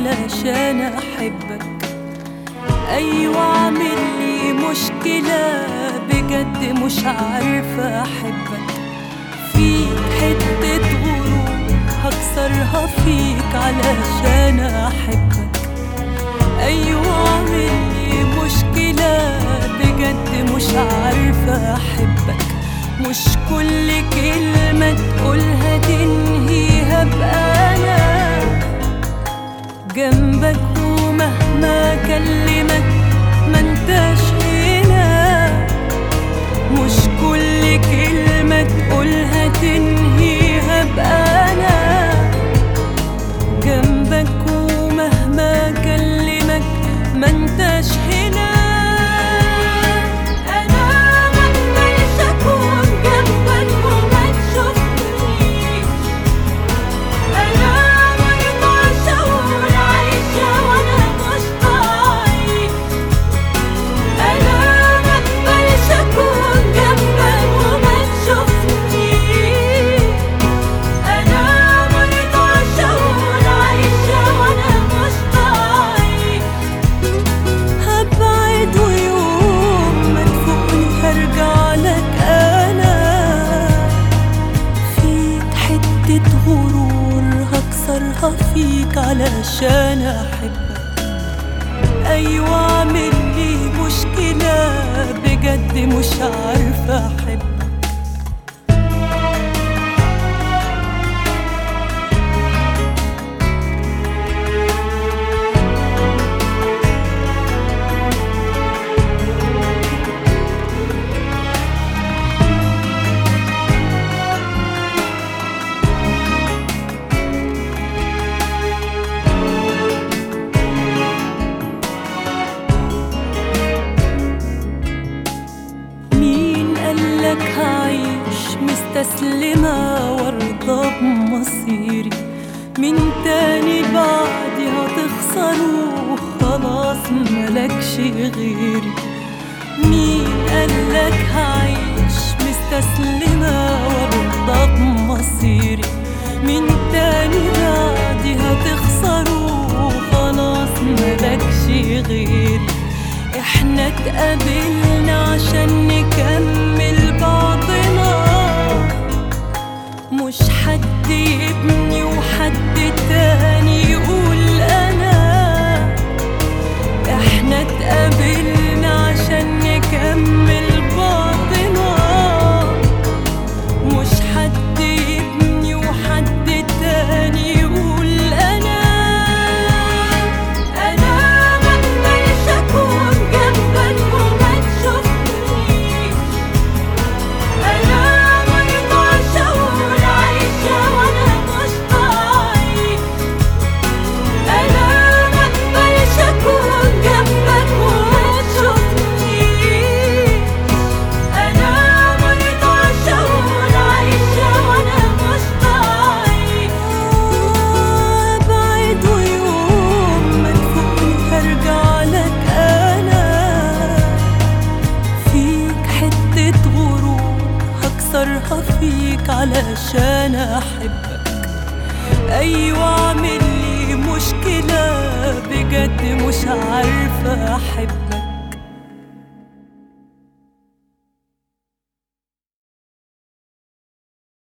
علشان احبك ايوه عامل لي مشكلة بجد مش عارفة احبك فيك حتة غرور هكسرها فيك علشان احبك ايوه عامل لي مشكلة بجد مش عارفة احبك مش كل كلمة تقولها تنهيها بقى انا جنبك ومهما كلمك ما انتش هنا مش كل كلمة تقولها تنهيها بقى انا جنبك ومهما كلمك ما انتش هنا انا ما اقدرش اكون جنبك وما تشوفنيش انا ما يقدرش اقول عايشه وانا مش طايق انا ما اقدرش اكون جنبك وما تشوفنيش انا ما يقدرش اقول عايشه وانا مش طايق هبعد ويوم ما تفوقني هرجع لك انا فيك حتة غرور هكسرها فيك علشان احبك ايوه عامل لي مشكلة بجد مش عارفة احبك مين قالك هعيش مستسلمة وارضى بمصيري مين تاني بعدي هتخسره خلاص ملكش غيري مين قالك هعيش مستسلمة وارضى بمصيري مين تاني بعدي هتخسره خلاص ملكش غيري احنا اتقابلنا عشان نكمل بعضنا مش حد يبني وحد تاني يقول انا احنا اتقابلنا عشان نكمل بعضنا مش حد يبني وحد تاني يقول انا انا ما اقدرش اكون جنبك وما تشوفنيش انا ما يقدرش اقول عايشه وانا مش طايق انا ما اقدرش اكون جنبك وما تشوفنيش انا ما يقدرش اقول عايشه وانا مش طايق ابعد ويوم ما تفوقني هرجع لك انا فيك حتة غرور هكسرها فيك علشان احبك ايوه عامل لي مشكلة بجد مش عارفة احبك